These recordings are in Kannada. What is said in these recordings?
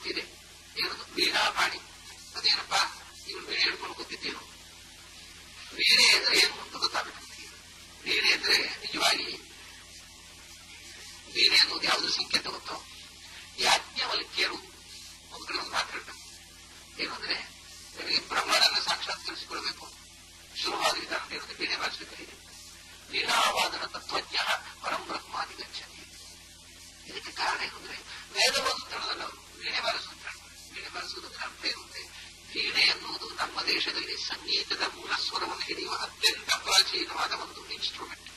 ಮತ್ತಿದೆ ಏನದು ವೀಣಾಪಾಣಿ ಅದೇನಪ್ಪ ಇವನು ವೀಣೆ ಹಿಡ್ಕೊಂಡು ಕೂತಿದ್ದೇನು ವೀಣೆ ಅಂದ್ರೆ ಏನು ಅಂತ ಗೊತ್ತಾಗಬೇಕು ವೀಣೆ ಅಂದ್ರೆ ನಿಜವಾಗಿ ವೀಣೆ ಅನ್ನೋದು ಯಾವುದು ಸಂಕೇತ ಗೊತ್ತೋ ಯಾಜ್ಞವಲ್ಕ್ಯರು ಒಂದು ಕಡೆ ಒಂದು ಮಾತು ಹೇಳ್ತಾರೆ ಏನಂದ್ರೆ ನಿಮಗೆ ಬ್ರಹ್ಮನನ್ನು ಸಾಕ್ಷಾತ್ಕರಿಸಿಕೊಳ್ಬೇಕು ಶುರುವಾದ ವಿಧಾನ ಏನಂದ್ರೆ ವೀಣೆ ಬಾರಿಸಬೇಕಾಗಿದೆ ವೀಣಾವಾದನ ತತ್ವಜ್ಞ ಪರಂ ಬ್ರಹ್ಮಾದಿ ಗಚ್ಚತಿ ಇದಕ್ಕೆ ಕಾರಣ ಏನಂದ್ರೆ ವೇದವಾದ ಸ್ಥಳದಲ್ಲಿ ಅವರು ವೀಣೆ ಬಾರಿಸುತ್ತಾರೆ ವೀಣೆ ಬಾರಿಸುವುದಕ್ಕೆ ಅರ್ಥ ಇರುತ್ತೆ ವೀಣೆ ಎನ್ನುವುದು ನಮ್ಮ ದೇಶದಲ್ಲಿ ಸಂಗೀತದ ಮೂಲ ಸ್ವರವನ್ನು ಹಿಡಿಯುವ ಅತ್ಯಂತ ಪ್ರಾಚೀನವಾದ ಒಂದು ಇನ್ಸ್ಟ್ರೂಮೆಂಟ್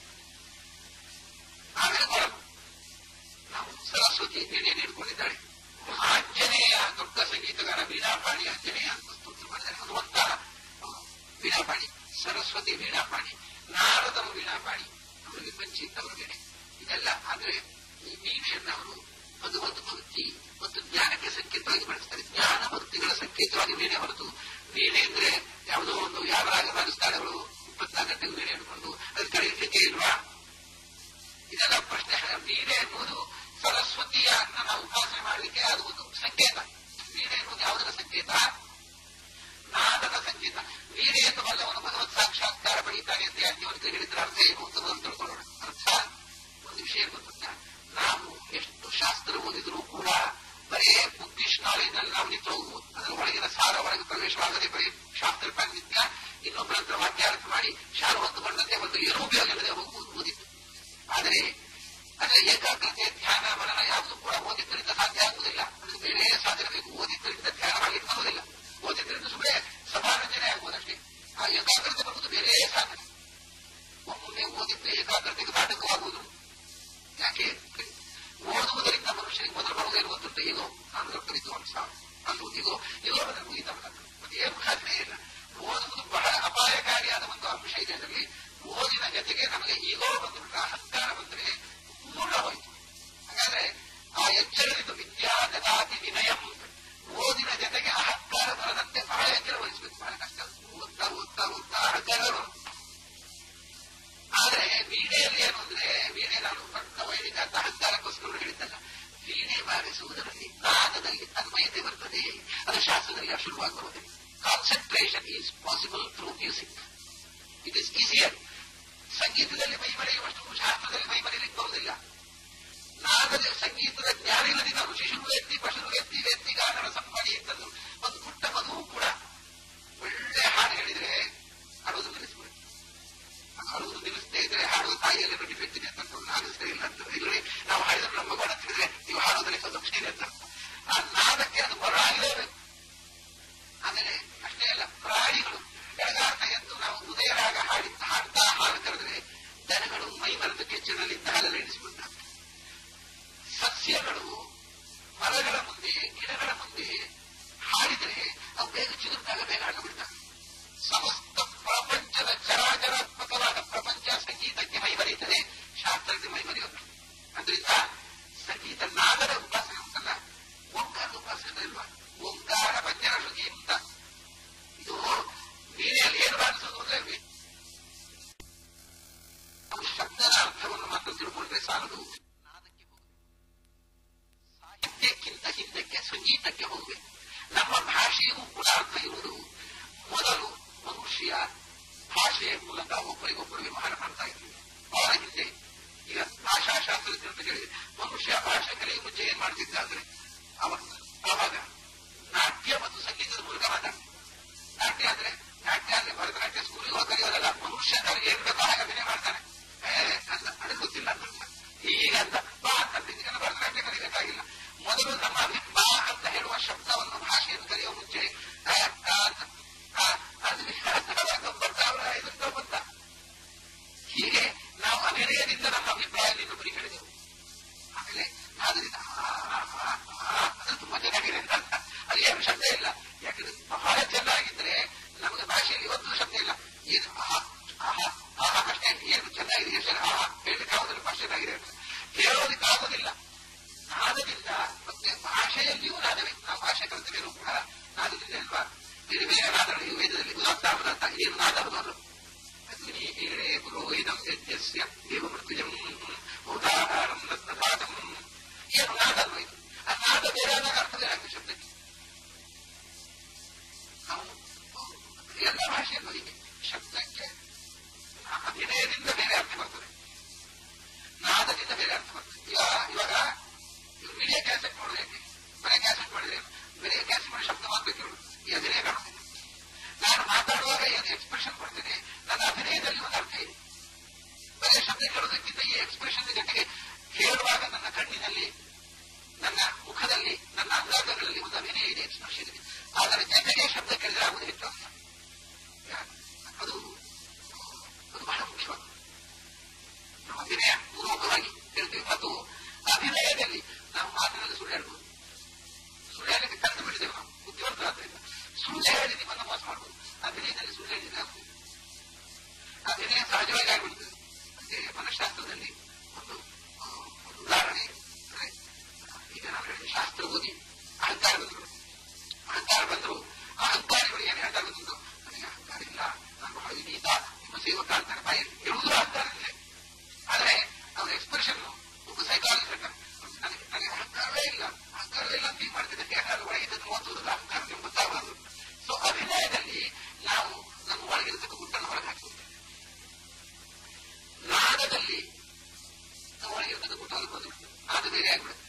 ಆಮೇಲೆ ಕೊಳಕು ನಾವು ಸರಸ್ವತಿ ವೀಣೆಯನ್ನು ಹಿಡ್ಕೊಂಡಿದ್ದಾಳೆ ಆಂಜನೇಯ ದೊಡ್ಡ ಸಂಗೀತಗಾರ ವೀಣಾಪಾಣಿ ಆಂಜನೇಯ ಅಂತ ಸ್ತೋತ್ರ ಮಾಡಿದ್ದಾರೆ ಹನುಮಂತ ವೀಣಾಪಾಣಿ ಸರಸ್ವತಿ ವೀಣಾಪಾಣಿ ನಾರದರು ವೀಣಾಪಾಣಿ ಅವರಿಗೆ ಪಂಚಿ ಇದ್ದವರು ವೀಣೆ ಇದೆಲ್ಲ ಆದ್ರೆ ಈ ವೀಣೆಯನ್ನು ಅವರು ಭಗವದ್ ಭಕ್ತಿ ಮತ್ತು ಜ್ಞಾನಕ್ಕೆ ಸಂಕೇತವಾಗಿ ಬಳಸ್ತಾರೆ ಜ್ಞಾನ ಭಕ್ತಿಗಳ ಸಂಕೇತವಾಗಿ ವೀಣೆ ಹೊರತು ವೀಣೆ ಅಂದ್ರೆ ಯಾವುದೋ ಒಂದು ಯಾವ ರಾಗ ಬಾರಿಸ್ತಾಳೆ ಅವಳು ಇಪ್ಪತ್ನಾಲ್ಕು ಗಂಟೆಗೆ ವೀಣೆ ಹಿಡ್ಕೊಂಡು ಅದು ಕರೀಲಿಕ್ಕೆ ಇಲ್ವಾ ಇದೆಲ್ಲ ಪ್ರಶ್ನೆ ವೀಣೆ ಎನ್ನುವುದು ಸರಸ್ವತಿಯ ನಾವು ಉಪಾಸನೆ ಮಾಡಲಿಕ್ಕೆ ಅದು ಒಂದು ಸಂಕೇತ ವೀಣೆ ಎನ್ನುವುದು ಯಾವುದರ ಸಂಕೇತ ನಾದದ ಸಂಕೇತ ವೀಣೆ ಎಂದು ಬಲ್ಲವನು ಭಗವತ್ ಸಾಕ್ಷಾತ್ಕಾರ ಪಡೀತಾನೆ ಅಂತ ಯಾಜ್ಞವನಿಗೆ ಹೇಳಿದ್ರೆ ಅರ್ಥ ಏನು ಅಂತ ಮೊದಲು ತಿಳ್ಕೊಳ್ಳೋಣ ಅರ್ಥ ಒಂದು ವಿಷಯ ಗೊತ್ತಾ ನಾವು ಎಷ್ಟು ಶಾಸ್ತ್ರ ಓದಿದರೂ ಕೂಡ ಬರೇ ಬುದ್ಧಿಶ್ ನಾಲೆಜ್ ನಲ್ಲಿ ನಾವು ನಿಂತು ಹೋಗುವುದು ಅದರ ಒಳಗಿನ ಸಾರ ಒಳಗೆ ಪ್ರವೇಶವಾಗದೆ ಬರೀ ಶಾಸ್ತ್ರ ಪಾಂಡಿತ್ಯ ಇನ್ನೊಬ್ಬರ ಹತ್ರ ವಾಕ್ಯಾರ್ಥ ಮಾಡಿ ಶಾಲು ಹೊತ್ತು ಬಂದಂತೆ ಒಂದು ಏನೂ ಉಪಯೋಗ ಇಲ್ಲದೆ ಹೋಗುವುದು ಓದಿತ್ತು ಆದರೆ ಅದರ ಏಕಾಗ್ರತೆ ಧ್ಯಾನ ಮನನ ಯಾವುದು ಕೂಡ ಓದಿದ್ದರಿಂದ ಸಾಧ್ಯ ಆಗುವುದಿಲ್ಲ ಅದಕ್ಕೆ ಬೇರೆ ಸಾಧನೆ ಬೇಕು ಓದಿದ್ದರಿಂದ ಧ್ಯಾನ ಮಾಡಲಿಕ್ಕೆ ಬರುವುದಿಲ್ಲ ಓದಿದ್ದರಿಂದ ಸುಮ್ಮನೆ ಸಮಾಲೋಚನೆ ಆಗುವುದಷ್ಟೇ ಆ ಏಕಾಗ್ರತೆ ಬರುವುದು ಬೇರೆ ಸಾಧನೆ ಒಮ್ಮೊಮ್ಮೆ ಓದಿದ್ದ ಏಕಾಗ್ರತೆಗೆ ಬಾಧಕವಾಗುವುದು ಯಾಕೆ ಓದುವುದರಿಂದ ಮನುಷ್ಯನಿಗೆ ಮೊದಲು ಬರುವುದೇನು ಗೊತ್ತುಂಟು ಈಗೋ ನಾನು ಡಾಕ್ಟರ್ ವಿದ್ವಾಂಸ ಅನ್ನುವುದು ಈಗೋ ಈಗೋ ಅದನ್ನು ಮುಗಿತವಲ್ಲ ಮತ್ತೆ ಏನು ಸಾಧನೆ ಇಲ್ಲ ಓದುವುದು ಬಹಳ ಅಪಾಯಕಾರಿಯಾದ ಒಂದು ಅಂಶ ಇದೆ ಅದರಲ್ಲಿ ಓದಿನ ಜೊತೆಗೆ ನಮಗೆ ಈಗೋ ಬಂದುಬಿಟ್ರೆ ಅಹಂಕಾರ ಬಂದರೆ ಪೂರ್ಣ ಹೋಯಿತು ಹಾಗಾದ್ರೆ ಆ ಎಚ್ಚರದಿಂದ ವಿದ್ಯಾ ದದಾತಿ ವಿನಯಂ ಓದಿನ ಜೊತೆಗೆ ಅಹಂಕಾರ ಬರದಂತೆ ಬಹಳ ಎಚ್ಚರ ವಹಿಸಬೇಕು ಬಹಳ ಕಷ್ಟ ಓದ್ತಾ ಓದ್ತಾ ಓದ್ತಾ ಅಹಂಕಾರ ಬರುತ್ತೆ ಆದ್ರೆ ವೀಣೆಯಲ್ಲಿ ಏನು ಅಂದ್ರೆ ವೀಣೆ ನಾನು ದೊಡ್ಡ ವೈದಿಕ ಅಂತ ಅಹಂಕಾರಕ್ಕೋಸ್ಕರ ಹೇಳಿದ್ದಲ್ಲ ವೀಣೆ ಬಾರಿಸುವುದರಲ್ಲಿ ನಾದದಲ್ಲಿ ತನ್ಮಯತೆ ಬರ್ತದೆ ಅದು ಶಾಸ್ತ್ರದಲ್ಲಿ ಶುರುವಾಗಿ ಬರುತ್ತದೆ concentration is possible through music it is easier ಸಂಗೀತದಲ್ಲಿ ಮೈ ಮರೆಯುವಷ್ಟು ಶಾಸ್ತ್ರದಲ್ಲಿ ಮೈ ಮರೆಯಲಿಕ್ಕೆ ಬರುವುದಿಲ್ಲ ನಾಗದ ಸಂಗೀತದ ಜ್ಞಾನ ಇಲ್ಲದಿದ್ದ ಶಿಶು ಎತ್ತಿ ಪಶು ಎತ್ತಿ ಎತ್ತಿ ಗಾನರ ಸಂಪಾದಿ ಎಂತದ್ದು ಒಂದು ಪುಟ್ಟ ಮಗು ಕೂಡ ಒಳ್ಳೆ ಹಾಡು ಹೇಳಿದ್ರೆ ಹಾಡುವುದು ನಿಲ್ಲಿಸ್ಬಿಡುತ್ತೆ ಹಾಡುವುದು ನಿಲ್ಲಿಸದೇ ಇದ್ರೆ ಹಾಡುವ ತಾಯಿಯಲ್ಲಿ ಡಿಫೆಕ್ಟ್ ಇದೆ ಅಂತ ನಾನು ಸರಿ ಇಲ್ಲ ಅಂತ ಇಲ್ಲವೇ ನಾವು ಹಾಡಿದ್ರೆ ನಮ್ಮ ಮಗು ಅಂತಿದ್ರೆ ನೀವು ಹಾಡೋದ್ರಲ್ಲಿ ಸ್ವಲ್ಪ ದಕ್ಷಿಣ ಇದೆ ಅಂತ ಆ ನಾದಕ್ಕೆ ಅದು ಬರಾಗಲೇಬೇಕು ಆಮೇಲೆ ಅಷ್ಟೇ ಅಲ್ಲ ಪ್ರಾಣಿಗಳು ಬೆಳಗಾಟ ಎಂದು ನಾವು ಹೃದಯರಾಗ ಹಾಡಿ ಹಾಡ್ತಾ ಹಾಡು ಕರೆದ್ರೆ ದನಗಳು ಮೈ ಮರದ ಕೆಚ್ಚಲಿದ್ದ ಹಾಲೆಲ್ಲ ಎಣಿಸಿಬಿಡ್ತಾರೆ ಸಸ್ಯಗಳು ಮರಗಳ ಮುಂದೆ ಗಿಡಗಳ ಮುಂದೆ ಹಾಡಿದರೆ ಅವು ಬೇಗ ಚಿಗುರ್ದಾಗ ಬೇಗ ಹಾಡು ಬಿಡ್ತಾರೆ ಸಮಸ್ತ ಪ್ರಪಂಚದ ಚರಾಚರಾತ್ಮಕವಾದ ಪ್ರಪಂಚ ಸಂಗೀತಕ್ಕೆ ಮೈ ಬರೀತದೆ ಶಾಸ್ತ್ರಕ್ಕೆ ಮೈ ಬರೆಯುತ್ತೆ ಅದರಿಂದ ಸಂಗೀತ ನಾದದ ಉಪಾಸನೆ ಉಂಟಲ್ಲ ಓಂಕಾರದ ಉಪಾಸನೆ ಇಲ್ವಾ ಓಂಕಾರ ಪಂಚರ ಶ್ರುತಿ ಅಂತ ಇದು ವೀಣೆಯಲ್ಲಿ ಏನು ಬಾರಿಸೋದು ಅಂದ್ರೆ ನಾವು ಶಬ್ದದ ಅರ್ಥವನ್ನು ಮಾತ್ರ ತಿಳ್ಕೊಂಡ್ರೆ ಸಾಲದು ನಾದಕ್ಕೆ ಹೋಗಬೇಕು ಸಾಹಿತ್ಯಕ್ಕಿಂತ ಹಿಂದಕ್ಕೆ ಸಂಗೀತಕ್ಕೆ ಹೋಗಬೇಕು ನಮ್ಮ ಭಾಷೆಯೂ ಕೂಡ ಅರ್ಥ ಇರುವುದು ಮೊದಲು ಮನುಷ್ಯ ಭಾಷೆಯ ಮೂಲಕ ಒಬ್ಬರಿಗೊಬ್ಬರು ವ್ಯವಹಾರ ಮಾಡ್ತಾ ಇದ್ದೀವಿ ಬಹಳ ಹಿಂದೆ ಈಗ ಭಾಷಾಶಾಸ್ತ್ರಜ್ಞ ಅಂತ ಹೇಳಿದ್ರೆ ಮನುಷ್ಯ ಭಾಷೆ ಕಲಿಯ ಮುಂಚೆ ಏನ್ ಮಾಡ್ತಿದ್ದ ಅಂದ್ರೆ ಅವ ಆವಾಗ ನಾಟ್ಯ ಮತ್ತು ಸಂಗೀತದ ಮೂಲಕ ಮಾತಾಡ್ತಾರೆ ನಾಟ್ಯ ಅಂದ್ರೆ ನಾಟ್ಯ ಅಂದ್ರೆ ಭರತನಾಟ್ಯ ಸ್ಕೂಲಿಗೆ ಹೋಗಿ ಕಲಿಯೋದಲ್ಲ ಮನುಷ್ಯ ತನಗೆ ಏನ್ ಬೇಕೋ ಹಾಗೆ ಅಭಿನಯ ಮಾಡ್ತಾನೆ ಏ ಅಂತ ಅದಕ್ಕೆ ಗೊತ್ತಿಲ್ಲ ಅಂತ ಈಗ ಅಂತ ಬಾ ಅಂತ ಈಗ ಭರತನಾಟ್ಯ ಕಲಿಬೇಕಾಗಿಲ್ಲ ಮೊದಲು ನಮ್ಮ ಬಾ ಅಂತ ಹೇಳುವ ಶಬ್ದವನ್ನು ಭಾಷೆಯನ್ನು ಕಲಿಯುವ ಮುಂಚೆ ಅಂತ ಹೀಗೆ ನಾವು ಅಭಿನಯದಿಂದ ನಮ್ಮ ಅಭಿಪ್ರಾಯ ಇನ್ನೊಬ್ಬರಿಗೆ ಹೇಳಿದೆವು ಆಮೇಲೆ ಅದರಿಂದ ಅದು ತುಂಬಾ ಚೆನ್ನಾಗಿದೆ ಅಂತ ಅದು ಏನು ಶಬ್ದ ಇಲ್ಲ ಯಾಕಂದ್ರೆ ಬಹಳ ಚೆನ್ನಾಗಿದ್ರೆ ನಮಗೆ ಭಾಷೆಯಲ್ಲಿ ಒಂದು ಶಬ್ದ ಇಲ್ಲ ಏನು ಆಹಾ ಆಹಾ ಆಹಾ ಅಷ್ಟೇ ಏನು ಚೆನ್ನಾಗಿದೆ ಸರ್ ಆಹಾ ಹೇಳಲಿಕ್ಕೆ ಆಗೋದಿಲ್ಲ ಭಾಷೆ ಚೆನ್ನಾಗಿದೆ ಅಂತ ಹೇಳೋದಕ್ಕೆ ಆಗೋದಿಲ್ಲ ನಾದದಿಂದ ಮತ್ತೆ ಭಾಷೆಯಲ್ಲಿಯೂ ನಾದವೇ ನಾವು ಭಾಷೆ ಕಲಿತವೇನು ಕೂಡ ನಾದದಿಂದ ಅಲ್ವಾ ಬೇರೆ ಬೇರೆ ನಾದಗಳು ವೇದದಲ್ಲಿ ಉದಾತ್ತ ಏನು ನಾದವನ್ನು ಅಗ್ನಿ ಈಳೆ ಪುರೋಹಿತಂ ಯಜ್ಞಸ್ಯ ದೇವಮೃತ್ಯುಜಂ ಉದಾಹಾರಂ ರತ್ನಪಾಠಂ ಏನು ನಾದ ಇದು ಆ ನಾದ ನಾದ ಬೇರೆ ಆದಾಗ ಅರ್ಥ ಬೇರೆ ಆಗ್ತದೆ ಶಬ್ದಕ್ಕೆ ನಾವು ಎಲ್ಲ ಭಾಷೆಯಲ್ಲೂ ಹೀಗೆ ಶಬ್ದಕ್ಕೆ ಅಭಿನಯದಿಂದ ಬೇರೆ ಅರ್ಥ ಬರ್ತದೆ ನಾದದಿಂದ ಬೇರೆ ಅರ್ಥ ಬರ್ತದೆ ಈಗ ಇವಾಗ ವಿಡಿಯೋ ಕ್ಯಾಸೆಟ್ ಮಾಡೋದಕ್ಕೆ ಬರೀ ಕ್ಯಾಸೆಟ್ ಮಾಡಿದ್ರೆ ಬರೀ ಕ್ಯಾಸೆಟ್ ಮಾಡಿ ಶಬ್ದ ಮಾತ್ರ ಕೇಳು ಈ ಅಭಿನಯ ಕಾಣುತ್ತೆ ನಾನು ಮಾತಾಡುವಾಗ ಏನು ಎಕ್ಸ್ಪ್ರೆಷನ್ ಕೊಡ್ತೇನೆ ನನ್ನ ಅಭಿನಯದಲ್ಲಿ ಒಂದು ಅರ್ಥ ಇದೆ ಬರೀ ಶಬ್ದ ಕೇಳೋದಕ್ಕಿಂತ ಈ ಎಕ್ಸ್ಪ್ರೆಷನ್ ಜೊತೆಗೆ ಕೇಳುವಾಗ ನನ್ನ ಕಣ್ಣಿನಲ್ಲಿ ನನ್ನ ಮುಖದಲ್ಲಿ ನನ್ನ ಅಂಗಾಂಗಗಳಲ್ಲಿ ಒಂದು ಅಭಿನಯ ಇದೆ ಎಕ್ಸ್ಪ್ರೆಷನ್ ಇದೆ ಅದರ ಜೊತೆಗೆ ಶಬ್ದ ಕೇಳಿದ್ರೆ ಆಗುವುದು ಹೆಚ್ಚು ಅರ್ಥ ಅದು ಅದು ಬಹಳ ಮುಖ್ಯವಾದ ನಾವು ಅಭಿನಯ ಪೂರ್ವಕವಾಗಿ ಹೇಳ್ತೇವೆ ಮತ್ತು ಅಭಿನಯದಲ್ಲಿ ನಾವು ಮಾತಿನಲ್ಲಿ ಸುಳ್ಳು ಹೇಳ್ಬೋದು ಸುಳ್ಳು ಹೇಳಲಿಕ್ಕೆ ಕರೆದು ಬಿಟ್ಟಿದ್ದೇವೆ ನಾವು ಬುದ್ಧಿವಂತರಾದ್ರಿಂದ ಸುಳ್ಳು ಹೇಳಿ ನಿಮ್ಮನ್ನು ಮೋಸ ಮಾಡ್ಬೋದು ಅಭಿನಯದಲ್ಲಿ ಸುಳ್ಳು ಹೇಳಿದ್ರೆ ಆಗುವುದು ಅಭಿನಯ ಸಹಜವಾಗಿ ಆಗ್ಬಿಡ್ತದೆ ಮತ್ತೆ ಮನಃಶಾಸ್ತ್ರದಲ್ಲಿ ಒಂದು ಒಂದು ಉದಾಹರಣೆ ಅಂದ್ರೆ ಈಗ ನಾವು ಹೇಳಿದ ಶಾಸ್ತ್ರ ಓದಿ ಅಹಂಕಾರ ಬಂದರು ಅಹಂಕಾರ ಬಂದರು ಅಹಂಕಾರಿಗಳು ಏನು ಹೇಳ್ತಾ ಬಂದಿದ್ದು ನನಗೆ ಅಹಂಕಾರ ಇಲ್ಲ ನಾನು ಬಹಳ ವಿನೀತ ನಿಮ್ಮ ಸೇವಕ ಅಂತಾರೆ ಬಾಯಲ್ಲಿ ಹೇಳುವುದು ಅಹಂಕಾರವಿದೆ ಆದ್ರೆ ಅವರ ಎಕ್ಸ್ಪ್ರೆಷನ್ ಒಬ್ಬ ಸೈಕಾಲಜಿ ಹೇಳ್ತಾರೆ ನನಗೆ ನನಗೆ ಅಹಂಕಾರವೇ ಇಲ್ಲ ಅಹಂಕಾರವೇ ಇಲ್ಲ ಅಂತ ಮಾಡ್ತಿದ್ದೆ ಯಾರು ಒಳಗಿದ್ದನ್ನು ಓದುವುದಿಲ್ಲ ಅಹಂಕಾರ ನಿಮ್ಗೆ ಗೊತ್ತಾಗಬಾರದು ಸೊ ಅಭಿನಯದಲ್ಲಿ ನಾವು ನಮ್ಮ ಒಳಗಿರತಕ್ಕ ಗುಟ್ಟನ್ನು ಹೊರಗೆ ಹಾಕಿಬಿಡ್ತೇವೆ ನಾದದಲ್ಲಿ ನಮ್ಮ ಒಳಗಿರತಕ್ಕ ಗುಟ್ಟನ್ನು ಬಂದುಬಿಡ್ತೇವೆ ನಾದ ಬೇರೆ ಆಗ್ಬಿಡುತ್ತೆ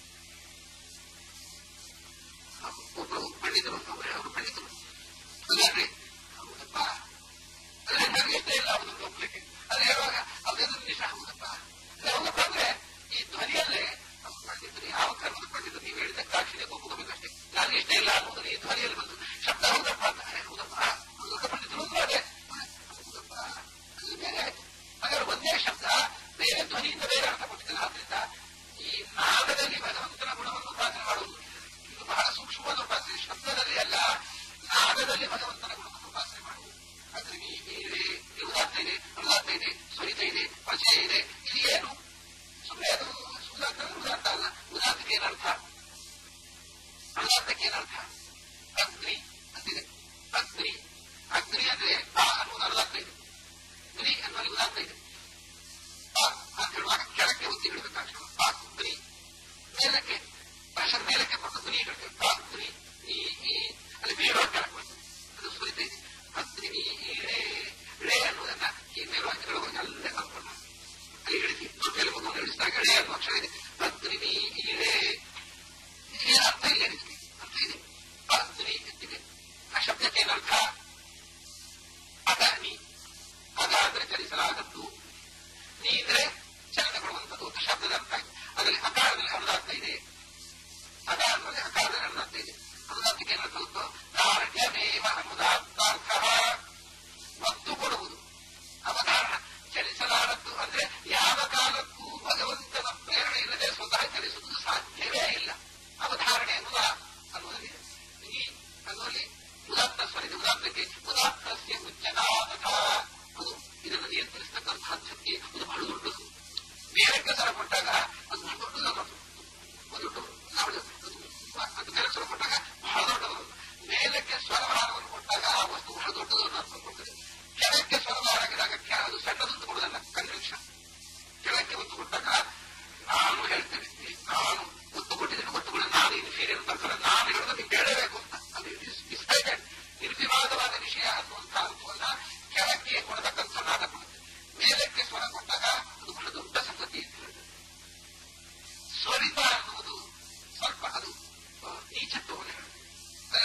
ಒಬ್ಬರು ಪಂಡಿತರು ಒಬ್ಬರೇ ಅವರು ಪಂಡಿತರು ಅದೇ ಹೌದಪ್ಪ ಅದೇ ನನಗೆ ಇಷ್ಟ ಇಲ್ಲ ಅವನನ್ನು ಒಪ್ಪಲಿಕ್ಕೆ ಅದೇ ಹೇಳುವಾಗ ಅವನೇನು ನಿಜ ಹೌದಪ್ಪ ಅದೇ ಹೌದಪ್ಪ ಅಂದ್ರೆ ಈ ಧ್ವನಿಯಲ್ಲೇ ಅವ್ರು ಪಂಡಿತರು ಯಾವ ಕರ್ಮದ ಪಂಡಿತರು ನೀವು ಹೇಳಿದ ಸಾಕ್ಷಿಗೆ ಒಪ್ಪಿಕೋಬೇಕಷ್ಟೇ ನನಗೆ ಇಷ್ಟ ಇಲ್ಲ ಅನ್ನೋದು ಈ ಧ್ವನಿಯಲ್ಲಿ ಬಂದು ಶಬ್ದ ಹೌದಪ್ಪ ಅಂತ ಅದೇ ಹೌದಪ್ಪ ಅವ್ರು ದೊಡ್ಡ ಪಂಡಿತರು ಅಂದ್ರೆ ಅದೇ ಹೌದಪ್ಪ ಅದು ಬೇರೆ ಆಯ್ತು ಹಾಗಾದ್ರೆ ಒಂದೇ ಶಬ್ದ ಬೇರೆ ಧ್ವನಿಯಿಂದ ಬೇರೆ ಅರ್ಥ ಕೊಟ್ಟಿದ್ದಾರೆ ಆದ್ರಿಂದ ಈ ನಾದದಲ್ಲಿ ಭಗವಂತನ ಗುಣವನ್ನು ಉಪಾಸನೆ ಮಾಡುವುದು ಇದು ಬಹಳ ಸೂಕ್ಷ್ಮವಾದ ಉಪಾಸನೆ ಶಬ್ದದಲ್ಲಿ ಅಲ್ಲ ನಾದದಲ್ಲಿ ಭಗವಂತನ ಗುಣವನ್ನು ಉಪಾಸನೆ ಮಾಡುವುದು ಅದ್ರ ಈ ಬೇರೆ ಉದಾತ್ತ ಇದೆ ಅನುದಾತ್ತ ಇದೆ ಸ್ವರಿತ ಇದೆ ಪರಿಚಯ ಇದೆ ಇದು ಏನು ಸುಮ್ಮನೆ ಅದು ಸುಧಾರ್ಥ ಉದಾತ್ತ ಅಲ್ಲ ಉದಾತ್ತಕ್ಕೆ ಏನರ್ಥ ಅನುದಾತ್ತಕ್ಕೆ ಏನರ್ಥ ಅಗ್ನಿ ಅಂತಿದೆ ಅಗ್ನಿ ಅಗ್ನಿ ಅಂದ್ರೆ ಆ ಅನ್ನುವುದು ಅನುದಾತ್ತ ಇದೆ ಅಗ್ನಿ ಅನ್ನುವಲ್ಲಿ ಉದಾತ್ತ ಇದೆ ಆ ಅಂತ ಹೇಳುವಾಗ ಕೆಳಕ್ಕೆ ಒತ್ತಿ ಬಿಡಬೇಕಾಗ್ತದೆ ಅಗ್ನಿ ಮೇಲಕ್ಕೆ ಪ್ರೆಷರ್ ಮೇಲಕ್ಕೆ ಕೊಟ್ಟು ಧ್ವನಿ ಹೇಳ್ತೇವೆ ಅಗ್ನಿ ಈ ಈ ಅಲ್ಲಿ ಮೇಲೋ ಕೆಳಕ್ಕೆ ಬರ್ತದೆ ಅದು ಸುರಿತ ಇದೆ ಅಗ್ನಿ ಈಳೆ ಳೆ ಅನ್ನೋದನ್ನ ಈ ಮೇಲೋ ಹೇಳುವಾಗ ಅಲ್ಲೇ ಕಲ್ಪನೆ ಅಲ್ಲಿ ಹೇಳಿದ್ವಿ ಜೊತೆಯಲ್ಲಿ ಮಗು ನಡೆಸಿದಾಗ ಳೆ ಅನ್ನೋ ಅಕ್ಷರ ಇದೆ ಅಗ್ನಿ ಈಳೆ ಏನು ಅರ್ಥ ಇಲ್ಲ ಇದಕ್ಕೆ ಅರ್ಥ ಇದೆ ಅಗ್ನಿ ಅಂತಿದೆ ಆ ಶಬ್ದಕ್ಕೆ ಏನರ್ಥ ಅಗ್ನಿ ಅಗ ಅಂದ್ರೆ ಚಲಿಸಲಾಗದ್ದು ನೀ ಅಂದ್ರೆ ಚಲನ ಕೊಡುವಂಥದ್ದು ಅಂತ ಶಬ್ದದ ಅರ್ಥ ಇದೆ ಅದರಲ್ಲಿ ಅಕಾರದಲ್ಲಿ ಅನುದಾರ್ಥ ಇದೆ ಅಗ ಅಂದ್ರೆ ಅಕಾರದಲ್ಲಿ ಅನುದಾರ್ಥ ಇದೆ ಅನುದಾರ್ಥಕ್ಕೆ ಏನರ್ಥ ಗೊತ್ತು ದಾರ್ಢ್ಯಮೇವ ಅನುದಾರ್ಥಾರ್ಥ ಒತ್ತು ಕೊಡುವುದು ಅವಧಾರಣ ಚಲಿಸಲಾರದ್ದು ಅಂದ್ರೆ ಯಾವ ಕಾಲಕ್ಕೂ ಭಗವಂತನ ಪ್ರೇರಣೆ ಇಲ್ಲದೆ ಸ್ವತಃ ಚಲಿಸುವುದು ಸಾಧ್ಯವೇ ಇಲ್ಲ ಅವಧಾರಣೆ ಅನ್ನುವ ಅನ್ನುವುದಲ್ಲಿದೆ ಈ ಅನ್ನುವಲ್ಲಿ ಉದಾತ್ತ ಸ್ವರಿತ ಉದಾತ್ತಕ್ಕೆ ಉದಾತ್ತಸ್ಯ ಉಚ್ಚನಾಥ ಅದು ಇದನ್ನು ನಿಯಂತ್ರಿಸತಕ್ಕಂತಹ ಶಕ್ತಿ ಅದು ಬಹಳ ದೊಡ್ಡದು ಬೇರೆ ಸ್ವರ ಕೊಟ್ಟಾಗ ಅದು ಬಹಳ ದೊಡ್ಡದು ಒಂದು ದೊಡ್ಡದು ನಾವು ಅದು ಬೇರೆ ಸ್ವರ ಕೊಟ್ಟಾಗ ಬಹಳ ದೊಡ್ಡದು ಮೇಲಕ್ಕೆ ಸ್ವರಭಾರವನ್ನು ಕೊಟ್ಟಾಗ ಆ ವಸ್ತು ಬಹಳ ದೊಡ್ಡದು ಅನ್ನೋ ಅರ್ಥ ಕೊಡ್ತದೆ ಕೆಳಕ್ಕೆ ಸ್ವರಭಾರ ಆಗಿದಾಗ ಅದು ಸಣ್ಣದು ಅಂತ ಕೊಡೋದಲ್ಲ ಕನ್ವೆನ್ಷನ್ ಕೆಳಕ್ಕೆ ಒತ್ತು ಕೊಟ್ಟಾಗ ನಾನು ಹೇಳ್ತೇನೆ ನಾನು ಒತ್ತು ಕೊಟ್ಟಿದ್ದೇನೆ ಒತ್ತುಗಳು ನಾನು ಇನ್ಫೀರಿಯರ್ ಬರ್ತಾರೆ ನಾನು ಹೇಳೋದು ನೀವು ಕೇಳಬೇಕು ಅಂತ ಅದು ಡಿಸೈಡೆಡ್ ನಿರ್ವಿವಾದವಾದ ವಿಷಯ ಅನ್ನುವಂಥ ಅರ್ಥವನ್ನ ಕೆಳಕ್ಕೆ ಕೊಡತಕ್ಕಂಥ ನಾದ ಕೊಡುತ್ತೆ ಮೇಲಕ್ಕೆ ಸ್ವರ ಕೊಟ್ಟಾಗ ಅದು ಬಹಳ ದೊಡ್ಡ ಸಂಗತಿ ಅಂತ ಹೇಳಿದೆ ಸ್ವರಿತ ಅನ್ನುವುದು ಸ್ವಲ್ಪ ಅದು ನೀಚತ್ವವನ್ನು ಹೇಳುತ್ತೆ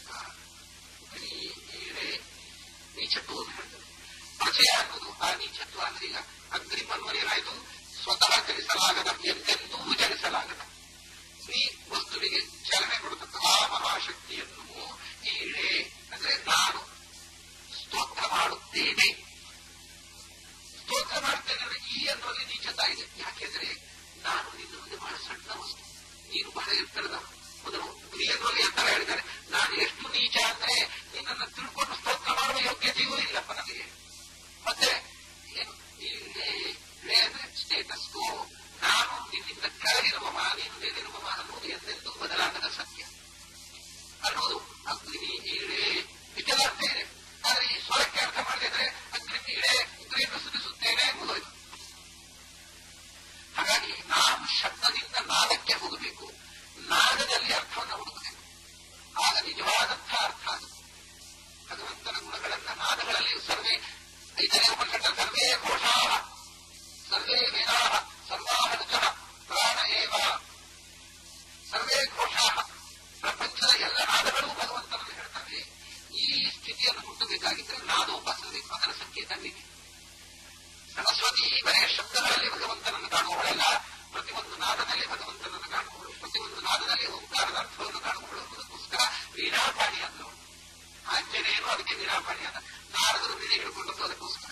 ನೀಚತ್ವವನ್ನು ಹೇಳ್ತದೆ ಪರಿಚಯ ಅನ್ನೋದು ಆ ನೀಚತ್ವ ಅಂದ್ರೆ ಈಗ ಅಗ್ನಿ ಏನಾಯಿತು ಸ್ವತಃ ಚಲಿಸಲಾಗದ ಎಂದೆಂದೂ ಚಲಿಸಲಾಗದ ಈ ವಸ್ತುವಿಗೆ ಚಲನೆ ಕೊಡತಕ್ಕ ಆ ಮಹಾಶಕ್ತಿಯನ್ನು ಈಳೆ ಅಂದ್ರೆ ನಾನು ಸ್ತೋತ್ರ ಮಾಡುತ್ತೇನೆ ಸ್ತೋತ್ರ ಮಾಡುತ್ತೇನೆ ಅಂದ್ರೆ ಈ ಅನ್ನೋಲ್ಲಿ ನೀಚತ ಇದೆ ಯಾಕೆಂದ್ರೆ ನಾನು ನಿನ್ನ ಮುಂದೆ ಬಹಳ ಸಣ್ಣ ವಸ್ತು ನೀನು ಬಹಳ ಎತ್ತರದ ಮೊದಲು ಗುರಿ ಅನ್ನೋಲ್ಲಿ ಎತ್ತರ ಹೇಳಿದ್ದಾರೆ ನಾನು ಎಷ್ಟು ನೀಚ ಅಂದ್ರೆ ನಿನ್ನನ್ನು ತಿಳ್ಕೊಂಡು ಸ್ತೋತ್ರ ಮಾಡುವ ಯೋಗ್ಯತೆಯೂ ಇಲ್ಲಪ್ಪ ನನಗೆ ಮತ್ತೆ ಏನು ಸ್ಟೇಟಸ್ ಕೋ ನಾನು ನಿನ್ನಿಂದ ಕೆಳಗಿರುವವ ನೀನು ಮೇಲಿರುವವ ಅನ್ನೋದು ಎಂದೆಂದೂ ಬದಲಾಗದ ಸತ್ಯ ಅನ್ನೋದು ಅಗ್ನಿ ಈಳೆ ಇದೆಲ್ಲ ಅರ್ಥ ಇದೆ ಆದರೆ ಈ ಸ್ವರಕ್ಕೆ ಅರ್ಥ ಮಾಡದಿದ್ರೆ ಅಗ್ನಿ ಈಳೆ ಉಗ್ರಿಯನ್ನು ಸುರಿಸುತ್ತೇನೆ ಎಂಬುದೋಯ್ತು ಹಾಗಾಗಿ ನಾವು ಶಬ್ದದಿಂದ ನಾದಕ್ಕೆ ಹೋಗಬೇಕು ನಾದದಲ್ಲಿ ಅರ್ಥವನ್ನು ಹುಡುಕಬೇಕು ಆಗ ನಿಜವಾದಂಥ ಅರ್ಥ ಅದು ಭಗವಂತನ ಗುಣಗಳನ್ನ ನಾದಗಳಲ್ಲಿ ಸರ್ವೇ ಐದನೇ ಉಪನಿಷತ್ತ ಸರ್ವೇ ಘೋಷಾ ಸರ್ವೇ ವೇದಾ ಸರ್ವಾಹ ರುಚಃ ಪ್ರಾಣ ಏವ ಸರ್ವೇ ಘೋಷಾ ಪ್ರಪಂಚದ ಎಲ್ಲ ನಾದಗಳು ಭಗವಂತನನ್ನು ಹೇಳ್ತವೆ ಈ ಸ್ಥಿತಿಯನ್ನು ಹುಟ್ಟಬೇಕಾಗಿದ್ದರೆ ನಾದೋಪಾಸಬೇಕು ಅದರ ಸಂಕೇತ ನೀಡಿ ಸರಸ್ವತಿ ಬರೆಯ ಶಬ್ದಗಳಲ್ಲಿ ಭಗವಂತನನ್ನು ಕಾಣುವಳಲ್ಲ ಪ್ರತಿಯೊಂದು ನಾದದಲ್ಲಿ ಭಗವಂತನನ್ನು ಕಾಣುವಳು ಪ್ರತಿಯೊಂದು ನಾದದಲ್ಲಿ ಓಂಕಾರದ ಅರ್ಥವನ್ನು ಕಾಣುವಳು ಅದಕ್ಕೋಸ್ಕರ ವೀಣಾಪಾಣಿ ಅಂದವಳು ಆಂಜನೇಯನು ಅದಕ್ಕೆ ವೀಣಾಪಾಣಿ ಅದ ನಾರದರು ವೀಣೆ ಹಿಡ್ಕೊಂಡದ್ದು ಅದಕ್ಕೋಸ್ಕರ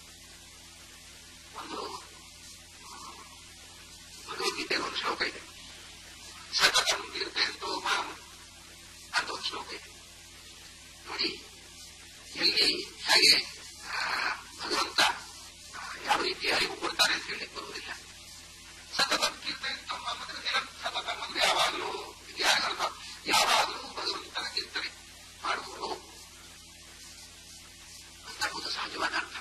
ಒಂದು ಭಗವದ್ಗೀತೆ ಒಂದು ಶ್ಲೋಕ ಇದೆ ಸತತಂ ಕೀರ್ತಯಂತೋ ಮಾಂ ಅಂತ ಒಂದು ಶ್ಲೋಕ ಇದೆ ನೋಡಿ ಎಲ್ಲಿ ಹಾಗೆ ಆ, ಭಗವಂತ ಆ, ಯಾವ ರೀತಿ ಅರಿವು ಕೊಡ್ತಾನೆ ಅಂತ ಹೇಳಿ ಬರುವುದಿಲ್ಲ ಸತತಂ ಕೀರ್ತಯಂತೋ ಮಾಂ ಅಂದ್ರೆ ನಿರಂತರ ಸತತಂ ಅಂದ್ರೆ ಯಾವಾಗಲೂ ಇದು ಯಾರ ಅರ್ಥ? ಯಾವಾಗಲೂ ಭಗವಂತನ ಕೀರ್ತನೆ ಮಾಡುವುದು ಅಂತ ಒಂದು ಸಹಜವಾದ ಅರ್ಥ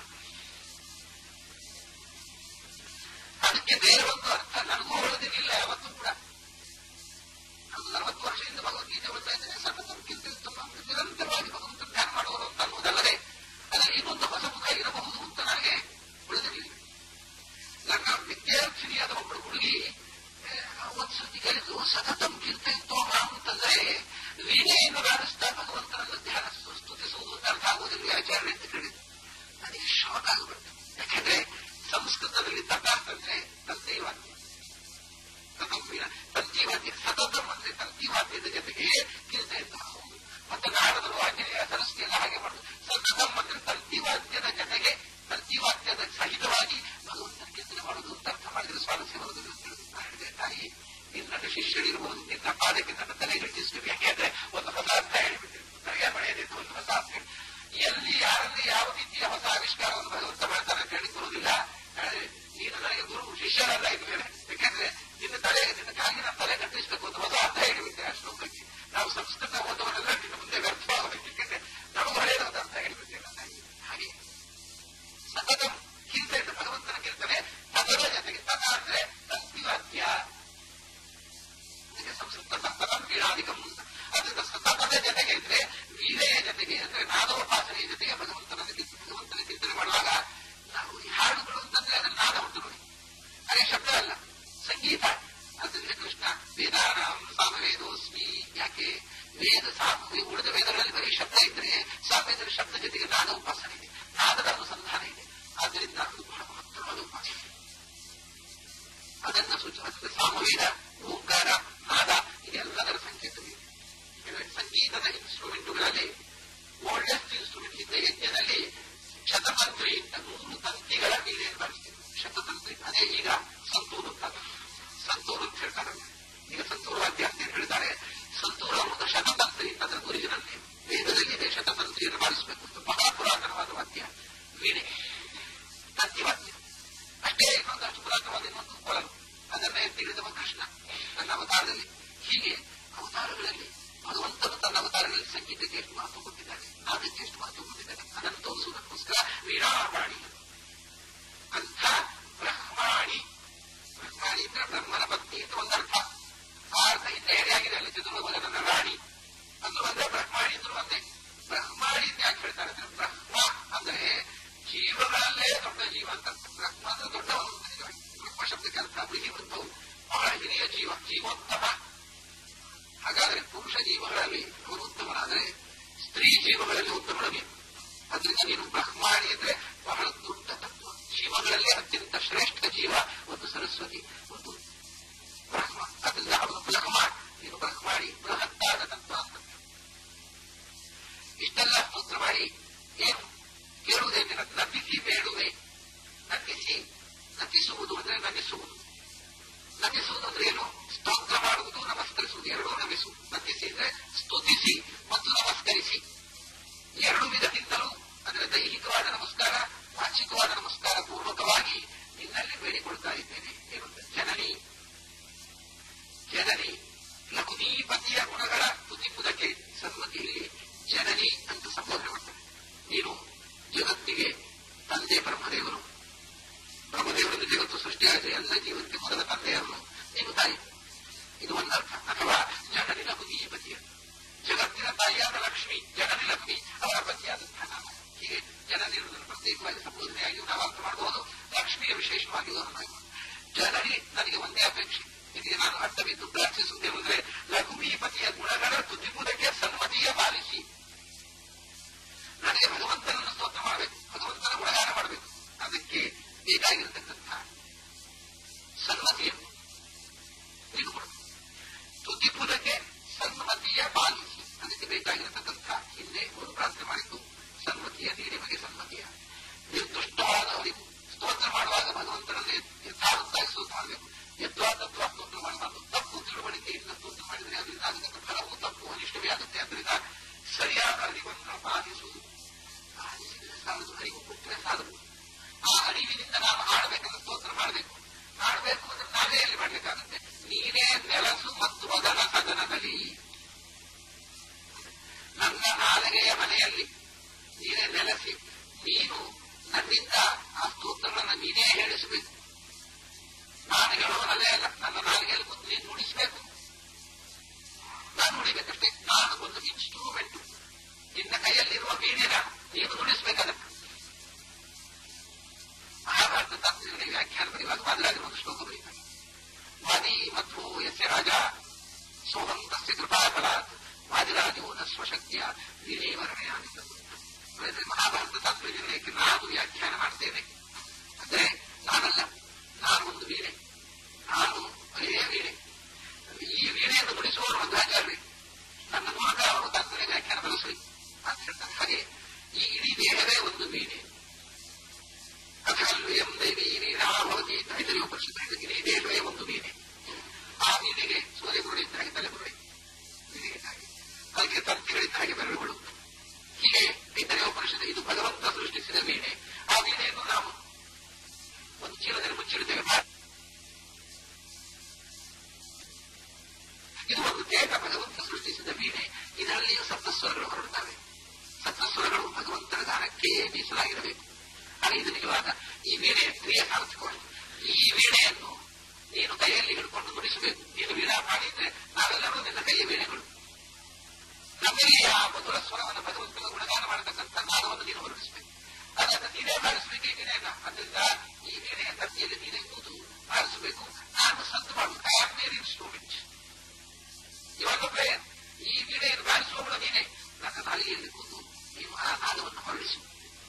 ಅದಕ್ಕೆ ಬೇರೆ ಒಂದು ಅರ್ಥ ನನಗೂ ಹೊಳೆದಿಲ್ಲ ಯಾವತ್ತೂ ಕೂಡ ನಾನು ನಲವತ್ತು ವರ್ಷದಿಂದ ಭಗವದ್ಗೀತೆ ಓದ್ತಾ ಇದ್ದೇನೆ ಸತತಕ್ಕಿಂತ ನಿರಂತರವಾಗಿ ಭಗವಂತ ಧ್ಯಾನ ಮಾಡುವರು ಅಂತ ಅನ್ನೋದಲ್ಲದೆ ಅದರಲ್ಲಿ ಇನ್ನೊಂದು ಹೊಸ ಮುಖ ಇರಬಹುದು ಅಂತ ನನಗೆ ಉಳಿದಿರಲಿಲ್ಲ ನನ್ನ ವಿದ್ಯಾರ್ಥಿನಿಯಾದ ಒಬ್ಬಳು ಹುಡುಗಿ ಆ, ಒಂದ್ಸತಿ ಕೇಳಿದ್ರು ಸತತಂ ಕೀರ್ತಯಿತೋ ಅಂತಂದ್ರೆ ವೀಣೆಯನ್ನು ಬಾರಿಸ್ತಾ ಭಗವಂತನನ್ನು ಧ್ಯಾನ ಸ್ತುತಿಸುವುದು ಅಂತ ಅರ್ಥ ಆಗುವುದಿಲ್ಲ ಆಚಾರ್ಯ ಅಂತ ಕೇಳಿದ್ರು ನನಗೆ ಶಾಕ್ ಆಗಿಬಿಡ್ತು ಯಾಕಂದ್ರೆ ಸಂಸ್ಕೃತದಲ್ಲಿ ತಟ ಅಂತಂದ್ರೆ ತಂದೆವಾದ್ಯ ತದಂಬಿನ ತಂತಿವಾದ್ಯ ಸತತಂ ಅಂದ್ರೆ ತಂತಿವಾದ್ಯದ ಜೊತೆಗೆ ಕೀರ್ತಯಿತ ಮತ್ತೆ ನಾಡದರು ಆಂಜನೇಯ ಸರಸ್ವತಿ ಎಲ್ಲ ಹಾಗೆ ಮಾಡುದು ಸತತಂ ಅಂದ್ರೆ ತಂತಿವಾದ್ಯದ ಜೊತೆಗೆ ತಂತಿವಾದ್ಯದ ಸಹಿತವಾಗಿ ಭಗವಂತನ ಕೀರ್ತನೆ ಮಾಡುವುದು ಅಂತ ಅರ್ಥ ಮಾಡಿದ್ರೆ ಸ್ವಾರಸ್ಯ ಬರುವುದಿಲ್ಲ ಅಂತ ಹೇಳಿದ್ರು. ನಾನು ಹೇಳಿದೆ ತಾಯಿ ನಿನ್ನ ಶಿಷ್ಯರಿರ್ಬೋದು ನಿನ್ನ ಪಾದಕ್ಕೆ ನನ್ನ ತಲೆ ಗಟ್ಟಿಸ್ಬೇಕು ಯಾಕೆಂದ್ರೆ ಒಂದು ಹೊಸ ಅರ್ಥ ಹೇಳಿಬಿಟ್ಟಿದೆ ತಲೆಗೆ ಪಡೆಯದಿತ್ತು ಒಂದು ಹೊಸ ಅರ್ಥ ಹೇಳಿ. ಎಲ್ಲಿ ಯಾರಲ್ಲಿ ಯಾವ ರೀತಿಯ ಹೊಸ ಆವಿಷ್ಕಾರವನ್ನು ಭಗವಂತ ಮಾಡ್ತಾನೆ ಅಂತ ಹೇಳಿ ಬರುವುದಿಲ್ಲ ಹೇಳಿದ್ರೆ, ನೀನು ನನಗೆ ಗುರು ಶಿಷ್ಯರಲ್ಲ ಇದ್ಮೇಲೆ ಯಾಕೆಂದ್ರೆ ನಿನ್ನ ತಲೆ ನಿನ್ನ ಕಾಲಿನ ತಲೆ ಕಟ್ಟಿಸ್ಬೇಕು ಅಂತ ಹೊಸ ಅರ್ಥ ಹೇಳಿಬಿಟ್ಟೆ ಆ ಶ್ಲೋಕಕ್ಕೆ ನಾವು ಸಂಸ್ಕೃತ ಓದುವರೆಲ್ಲ ನಿನ್ನ ಮುಂದೆ ವ್ಯರ್ಥವಾಗಬೇಕು ಯಾಕೆಂದ್ರೆ ನಮಗೆ ಹಳೆಯದಾದ ಅರ್ಥ ಹೇಳಿಬಿಟ್ಟೆ ನನ್ನ ತಾಯಿ. ಹಾಗೆ ಸತತಂ ಕೀರ್ತನೆ ಭಗವಂತನ ಕೀರ್ತನೆ ತದರ ಜೊತೆಗೆ ತದ ಅಂದ್ರೆ ತಂತಿವಾದ್ಯ ಇದಕ್ಕೆ ಸಂಸ್ಕೃತ ಸತತಂ ವೀಣಾಧಿಕಂ ಅಂತ ಅದರಿಂದ ಸತತದ ಜೊತೆಗೆ ಇದ್ರೆ ವೀಣೆಯ ಜೊತೆಗೆ ಅಂದ್ರೆ ನಾದೋಪಾಸನೆಯ ಜೊತೆಗೆ ಭಗವಂತನ ಕೀರ್ತ- ಭಗವಂತನ ಕೀರ್ತನೆ ಮಾಡುವಾಗ ನಾವು ಈ ಹಾಡುಗಳು ಅಂತಂದ್ರೆ ಅದನ್ನ ನಾದ ಉಂಟು ನೋಡಿ ಅದೇ ಶಬ್ದ ಅಲ್ಲ ಸಂಗೀತ ಅದರಿಂದ ಕೃಷ್ಣ ವೇದಾನಾಂ ಸಾಮವೇದೋಸ್ಮಿ ಯಾಕೆ ವೇದ ಸಾಮ ಉಳಿದ ವೇದಗಳಲ್ಲಿ ಬರೀ ಶಬ್ದ ಇದ್ರೆ ಸಾಮವೇದರ ಶಬ್ದ ಜೊತೆಗೆ ನಾದ ಉಪಾಸನೆ ಇದೆ ನಾದದ ಅನುಸಂಧಾನ ಇದೆ ಆದ್ದರಿಂದ ಅದು ಬಹಳ ಮಹತ್ತರವಾದ ಉಪಾಸನೆ ಅದನ್ನ ಸೂಚಿಸುತ್ತದೆ ಸಾಮವೇದ ಓಂಕಾರ ನಾದ ಇದೆಲ್ಲದರ ಸಂಕೇತವಿದೆ ಯಾಕಂದ್ರೆ ಸಂಗೀತದ ಇನ್ಸ್ಟ್ರೂಮೆಂಟ್ಗಳಲ್ಲಿ ಓಲ್ಡೆಸ್ಟ್ ಇನ್ಸ್ಟ್ರೂಮೆಂಟ್ ಇದ್ದ ಯಜ್ಞದಲ್ಲಿ ಶತತಂತ್ರಿ ಅಂತ ನೂರು ತಂತಿಗಳ ವೀಣೆಯನ್ನು ಬಳಸ್ತಿದ್ರು ಶತತಂತ್ರಿ ಅದೇ ಈಗ ಸಂತೂರು ಅಂತ ಸಂತೂರು ಅಂತ ಹೇಳ್ತಾರೆ ಈಗ ಸಂತೂರು ವಾದ್ಯ ಅಂತ ಏನ್ ಹೇಳ್ತಾರೆ ಸಂತೂರು ಅನ್ನೋದು ಶತತಂತ್ರಿ ಅದರ ಒರಿಜಿನಲ್ ವೇದದಲ್ಲಿ ಇದೆ ಶತತಂತ್ರಿಯನ್ನು ಬಳಸಬೇಕು ಅಂತ ಬಹಳ ಪುರಾತನವಾದ ವಾದ್ಯ ವೀಣೆ ತಂತಿ ವಾದ್ಯ ಅಷ್ಟೇ ಇನ್ನೊಂದಷ್ಟು ಪುರಾತನವಾದ ಇನ್ನೊಂದು ಕೊಳಲು ಅದನ್ನ ಎತ್ತಿಳಿದವ ಕೃಷ್ಣ ತನ್ನ ಅವತಾರದಲ್ಲಿ ಹೀಗೆ ಅವತಾರಗಳಲ್ಲಿ ಭಗವಂತನು ತನ್ನ ಅವತಾರಗಳಲ್ಲಿ ಸಂಗೀತಕ್ಕೆ ಎಷ್ಟು ಮಹತ್ವ ಕೊಟ್ಟಿದ್ದಾನೆ ನಾದಕ್ಕೆ ಎಷ್ಟು ಮಹತ್ವ ಕೊಟ್ಟಿದ್ದಾನೆ ಅದನ್ನು ತೋರಿಸುವುದಕ್ಕೋಸ್ಕರ ವೀಣಾಪಾಣಿ ಅಂಥ ಬ್ರಹ್ಮಾಣಿ ಬ್ರಹ್ಮಾಣಿ ಅಂದ್ರೆ ಬ್ರಹ್ಮನ ಪತ್ನಿ ಅಂತ ಒಂದರ್ಥ ಆ ಅರ್ಥ ಹಿಂದೆ ಹೇರಿಯಾಗಿದೆ ಅಲ್ಲಿ ಚತುರ್ಭುಜನ ರಾಣಿ ಅಂದ್ರು ಅಂದ್ರೆ ಬ್ರಹ್ಮಾಣಿ ಅಂದ್ರು ಒಂದೇ ಬ್ರಹ್ಮಾಣಿ ಅಂತ ಯಾಕೆ ಹೇಳ್ತಾರೆ ಅಂದ್ರೆ ಬ್ರಹ್ಮ ಅಂದ್ರೆ ಜೀವಗಳಲ್ಲೇ ದೊಡ್ಡ ಜೀವ ಅಂತ ಅರ್ಥ. ಬ್ರಹ್ಮ ಅಂದ್ರೆ ದೊಡ್ಡವನು ಅಂತ ನಿಜವಾಗಿ. ಬ್ರಹ್ಮ ಶಬ್ದಕ್ಕೆ ಅರ್ಥ ಬೃಹಿವಂತವು ಬಹಳ ಹಿರಿಯ ಜೀವ ಜೀವೋತ್ತಮ ಹಾಗಾದ್ರೆ ಪುರುಷ ಜೀವಗಳಲ್ಲಿ ಅವರು ಉತ್ತಮನಾದರೆ ಸ್ತ್ರೀ ಜೀವಗಳಲ್ಲಿ ಉತ್ತಮಳವಿ ಅದರಿಂದ ನೀನು ಬ್ರಹ್ಮಾಣಿ ಅಂದ್ರೆ ಬಹಳ ದೊಡ್ಡ ತತ್ವ ಜೀವಗಳಲ್ಲಿ ಅತ್ಯಂತ ಶ್ರೇಷ್ಠ ಜೀವ ಒಂದು ಸರಸ್ವತಿ ಒಂದು ಬ್ರಹ್ಮ ಅದರಿಂದ ಅವನು ಬ್ರಹ್ಮ ನೀನು ಬ್ರಹ್ಮಾಣಿ ಬೃಹತ್ತಾದ ತತ್ವ ಅಂತ ಇಷ್ಟೆಲ್ಲ ಸ್ತೋತ್ರ ಮಾಡಿ ಏನು ಕೇಳುವುದೇನಿಲ್ಲ ನಟಿಸಿ ಬೇಡುವೆ ನಟಿಸಿ ನಟಿಸುವುದು ಅಂದ್ರೆ ನಟಿಸುವುದು ನಟಿಸುವುದು ಅಂದ್ರೆ ಏನು ಸ್ತೋತ್ರ ಮಾಡುವುದು ನಮಸ್ಕರಿಸುವುದು ಎರಡೂ ನಮಿಸು ನಟಿಸಿ ಅಂದ್ರೆ ಸ್ತುತಿಸಿ ಮತ್ತು ನಮಸ್ಕರಿಸಿ ಎರಡು ವಿಧದಿಂದಲೂ ಅಂದ್ರೆ ದೈಹಿಕವಾದ ನಮಸ್ಕಾರ ವಾಚಿಕವಾದ ನಮಸ್ಕಾರ ಪೂರ್ವಕವಾಗಿ ನಿನ್ನಲ್ಲಿ ಬೇಡಿಕೊಳ್ತಾ ಇದ್ದೇನೆ ಏನಂತ ಜನನಿ ನೀನು ನುಡಿಸ್ಬೇಕು ನಾನು ನುಡಿಬೇಕಷ್ಟೇ ನಾನು ಒಂದು ಇನ್ಸ್ಟ್ರೂಮೆಂಟ್ ನಿನ್ನ ಕೈಯಲ್ಲಿರುವ ವೀಣೆ ನಾನು ನೀನು ನುಡಿಸ್ಬೇಕದಕ್ಕೆ ಮಹಾಭಾರತ ತಾತ್ವಿಕ ವ್ಯಾಖ್ಯಾನ ಬರೆಯುವಾಗ ಬದಲಾಗಿ ಒಂದು ಶ್ಲೋಕ ಬರೀತಾರೆ ವಾದಿ ಮತ್ತು ಯಸ್ಯ ರಾಜ ಸೋಹಂ ತಸ್ಯ ಕೃಪಾಫಲ ವಾದಿರಾಜೋ ನ ಸ್ವಶಕ್ತಿಯ ವೀಣೆ ವರ್ಣಯಾನಿ ಅಂದ್ರೆ ಮಹಾಭಾರತ ತಾತ್ವಿಕ ನಿರ್ಣಯಕ್ಕೆ ನಾನು ವ್ಯಾಖ್ಯಾನ ಮಾಡ್ತೇನೆ ಅಂದ್ರೆ ನಾನಲ್ಲ ನಾನು ಒಂದು ವೀಣೆ ನಾನು ಅದೇ ವೀಣೆ ಈ ವೀಣೆಯನ್ನು ನುಡಿಸುವವರು ಒಂದು ಆಚಾರ್ಯ ನನ್ನ ಮೂಲಕ ಅವರು ತಾತ್ವಿಕ ವ್ಯಾಖ್ಯಾನ ಬಳಸಲಿ ಅಂತ ಹೇಳ್ತಾರೆ ಹಾಗೆ ಈ ಇಡೀ ದೇಹವೇ ಒಂದು ವೀಣೆ ಅಥಲ್ವಯಂ ದೈವೀ ವೀಣಾಭವತಿ ತೈತರಿ ಉಪನಿಷತ್ತು ಇಡೀ ದೇಹವೇ ಒಂದು ವೀಣೆ ಆ ವೀಣೆಗೆ ಸೂರ್ಯಗುರುಳಿದ್ದ ಹಾಗೆ ತಲೆಗುರುಳಿ ವೀಣೆಗೆ ಹಾಗೆ ಅದಕ್ಕೆ ತಂತಿಗಳಿದ್ದ ಹಾಗೆ ಬೆರಳುಗಳು ಹೀಗೆ ತೈತರಿ ಉಪನಿಷತ್ತು ಇದು ಭಗವಂತ ಸೃಷ್ಟಿಸಿದ ವೀಣೆ ಆ ವೀಣೆಯನ್ನು ನಾವು ಒಂದು ಚೀಲದಲ್ಲಿ ಮುಚ್ಚಿಡುತ್ತೇವೆ ಇದು ಒಂದು ದೇಹ ಭಗವಂತ ಸೃಷ್ಟಿಸಿದ ವೀಣೆ ಇದರಲ್ಲಿಯೂ ಸಪ್ತಸ್ವರಗಳು ಹೊರಡುತ್ತವೆ ಸಪ್ತಸ್ವರಗಳು ಭಗವಂತನ ದಾನಕ್ಕೆ ಮೀಸಲಾಗಿರಬೇಕು ಆದರೆ ಇದು ನಿಜವಾದ ಈ ವೀಣೆಯ ಕ್ರಿಯೆ ಸಾರ್ಥಕವಾಯಿತು ಈ ವೀಣೆಯನ್ನು ನೀನು ಕೈಯಲ್ಲಿ ಹಿಡ್ಕೊಂಡು ನುಡಿಸಬೇಕು ನೀನು ವೀಣಾ ಮಾಡಿದ್ರೆ ನಾವೆಲ್ಲರೂ ನಿನ್ನ ಕೈಯ ವೀಣೆಗಳು ನಮ್ಮಲ್ಲಿ ಆ ಮಧುರ ಸ್ವರವನ್ನು ಭಗವಂತನ ಗುಣಗಾನ ಮಾಡತಕ್ಕಂಥ ನಾದವನ್ನು ನೀನು ಹೊರಡಿಸಬೇಕು ಅದನ್ನು ನೀನೇ ಬಾರಿಸಬೇಕು ಈ ವೀಣೆಯನ್ನ ಅದರಿಂದ ಈ ವೀಣೆಯ ತಂತಿಯಲ್ಲಿ ನೀನೇ ಕೂತು ಬಾರಿಸಬೇಕು ನಾನು ಸದ್ದು ಮಾಡು ಐ ಆಮ್ ವೇರ್ ಇನ್ಸ್ಟ್ರೂಮೆಂಟ್ ಇವಾಗ ಪ್ಲೇಯರ್ ಈ ವೀಣೆಯನ್ನು ಬಾರಿಸುವವಳು ನೀನೇ ನನ್ನ ನಾಲಿಗೆಯಲ್ಲಿ ಕೂತು ನೀನು ಆ ನಾದವನ್ನು ಹೊರಡಿಸು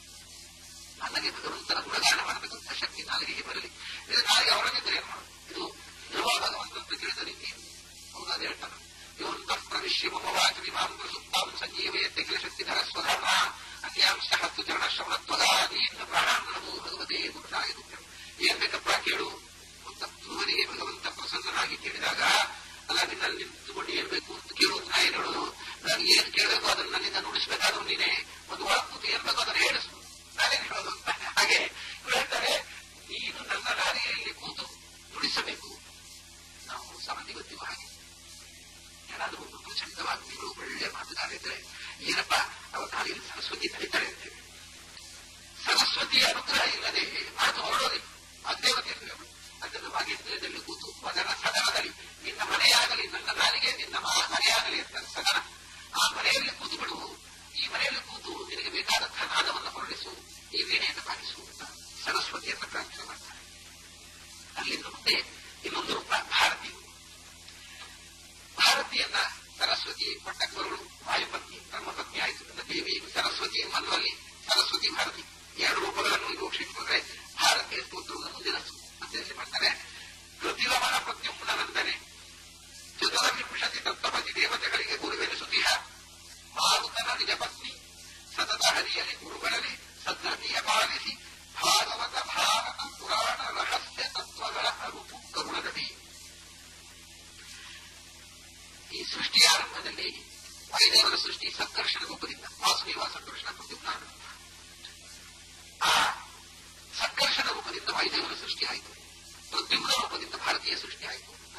ನನಗೆ ಭಗವಂತನ ಗುಣಗಾನ ಮಾಡತಕ್ಕಂಥ ಶಕ್ತಿ ನಾಲಿಗೆಗೆ ಬರಲಿ ಇದು ನಾಲಿಗೆ ಹೊರಗಿದ್ರೆ ಏನು ಮಾಡು ಇದು ಧ್ರುವ ಭಗವಂತ ತಿಳಿದ ರೀತಿ ಹೌದು ಅದು ಹೇಳ್ತಾನೆ ಇವಂತ ಪ್ರವಿಶ್ಯ ಮಮ ವಾಚಿ ಮಾಂ ಪ್ರಸುಪ್ತಾಂ ಸಂಜೀವಯತ್ತೆ ಕಿಲ ಶಕ್ತಿಧರ ಸ್ವಧರ್ಮ ಅನ್ಯಾಂಶ ಹತ್ತು ಚರಣ ಶ್ರವಣತ್ವದಾದೀನ ಪ್ರಾಣಾಂತರವು ಭಗವತೆ ದುಃಖಾಯ ದುಃಖ ಏನ್ ಬೇಕಪ್ಪ ಕೇಳು ಅಂತ ಧ್ರುವನಿಗೆ ಭಗವಂತ ಪ್ರಸನ್ನನಾಗಿ ಕೇಳಿದಾಗ ಅಲ್ಲ ನಿನ್ನಲ್ಲಿ ನಿಂತುಕೊಂಡು ಏನ್ ಬೇಕು ಅಂತ ಕೇಳುವುದು ನಾ ಏನ್ ಹೇಳೋದು ನಾನು ಏನ್ ಕೇಳಬೇಕು ಅದನ್ನ ನನ್ನಿಂದ ನುಡಿಸ್ಬೇಕಾದ್ರೂ ನೀನೇ ಒಂದು ಒಳ ಕೂತು ಏನ್ ಬೇಕು ಅದನ್ನ ಹೇಳಿಸು ನಾನೇನ್ ಹೇಳೋದು ಅಂತ ಹಾಗೆ ಇವ್ರು ಹೇಳ್ತಾರೆ ನೀನು ನನ್ನ ನಾಲಿಗೆಯಲ್ಲಿ ಕೂತು ನುಡಿಸಬೇಕು ನಾವು ಸಮಾಧಿ ಗೊತ್ತಿವ ಹಾಗೆ ಯಾರಾದ್ರೂ ಒಂದು ಪ್ರಚಂಡವಾದ ನೀವು ಒಳ್ಳೆ ಮಾತುಗಾರ ಇದ್ರೆ ಏನಪ್ಪ ಅವರ ನಾಲಿಗೆ ಸರಸ್ವತಿ ತಡಿತಾರೆ ಅಂತೇವೆ ಸರಸ್ವತಿಯ ಅನುಗ್ರಹ ಇಲ್ಲದೆ ಮಾತು ಹೊರಡೋದಿಲ್ಲ ಅದೇವತೆ ಅವಳು ಅದನ್ನು ಭಾಗ್ಯದಲ್ಲಿ ಕೂತು ಅದರ ಸದನದಲ್ಲಿ ನಿನ್ನ ಮನೆಯಾಗಲಿ ನನ್ನ ನಾಲಿಗೆ ನಿನ್ನ ಮನೆಯಾಗಲಿ ಅಂತ ಸದನ ಆ ಮನೆಯಲ್ಲಿ ಕೂತು ಬಿಡು ಈ ಮನೆಯಲ್ಲಿ ಕೂತು ನಿನಗೆ ಬೇಕಾದಂತಹ ನಾದವನ್ನು ಹೊರಡಿಸು ಈ ವೀಣೆಯನ್ನು ಬಾರಿಸು ಅಂತ ಸರಸ್ವತಿಯನ್ನು ಪ್ರಾರ್ಥನೆ ಮಾಡ್ತಾರೆ ಅಲ್ಲಿಂದ ಮುಂದೆ ಇನ್ನೊಂದು ರೂಪ ಭಾರತಿ ಭಾರತಿಯನ್ನ ಸರಸ್ವತಿ ಪಟ್ಟಕ್ಕರುಳು ವಾಯುಪತ್ನಿ ಧರ್ಮಪತ್ನಿ ಆಯಿತು ದೇವಿ ಸರಸ್ವತಿ ಮನ್ವಲ್ಲಿ ಸರಸ್ವತಿ ಭಾರತಿ ಎರಡು ರೂಪಗಳನ್ನು ವಿವಕ್ಷಿಸಿಕೊಂಡ್ರೆ ಭಾರತೀಯ ಸ್ತೋತ್ರವನ್ನು ಮುಂದಿನ ಅಧ್ಯಯನ ಮಾಡ್ತಾರೆ ಕೃತಿಲವನ ಪ್ರತ್ಯುಮ್ಮನಂದನೆ ಚತುರವಿಂಶತಿ ತತ್ವಪತಿ ದೇವತೆಗಳಿಗೆ ಗುರುವೆನಿಸುತ್ತಿಹ ಮಾರುತನ ನಿಜ ಪತ್ನಿ ಸತತ ಹರಿಯಲಿ ಗುರುಗಳಲ್ಲಿ ಸದ್ಧತಿಯ ಪಾಲಿಸಿ ಭಾಗವತ ಭಾರತ ಪುರಾಣ ರಹಸ್ಯ ತತ್ವಗಳ ಅರುಪು ಕರುಣಗತಿ ಈ ಸೃಷ್ಟಿಯ ಆರಂಭದಲ್ಲಿ ವಾಯುದೇವರ ಸೃಷ್ಟಿ ಸಂಕರ್ಷಣ ರೂಪದಿಂದ ವಾಸುದೇವ ಸಂಕರ್ಷಣ ಪ್ರದ್ಯುಮ್ನ ಆ ಸಂಕರ್ಷಣ ರೂಪದಿಂದ ವಾಯುದೇವರ ಸೃಷ್ಟಿ ಆಯಿತು ಪ್ರದ್ಯುಮ್ನ ರೂಪದಿಂದ ಭಾರತೀಯ ಸೃಷ್ಟಿ ಆಯಿತು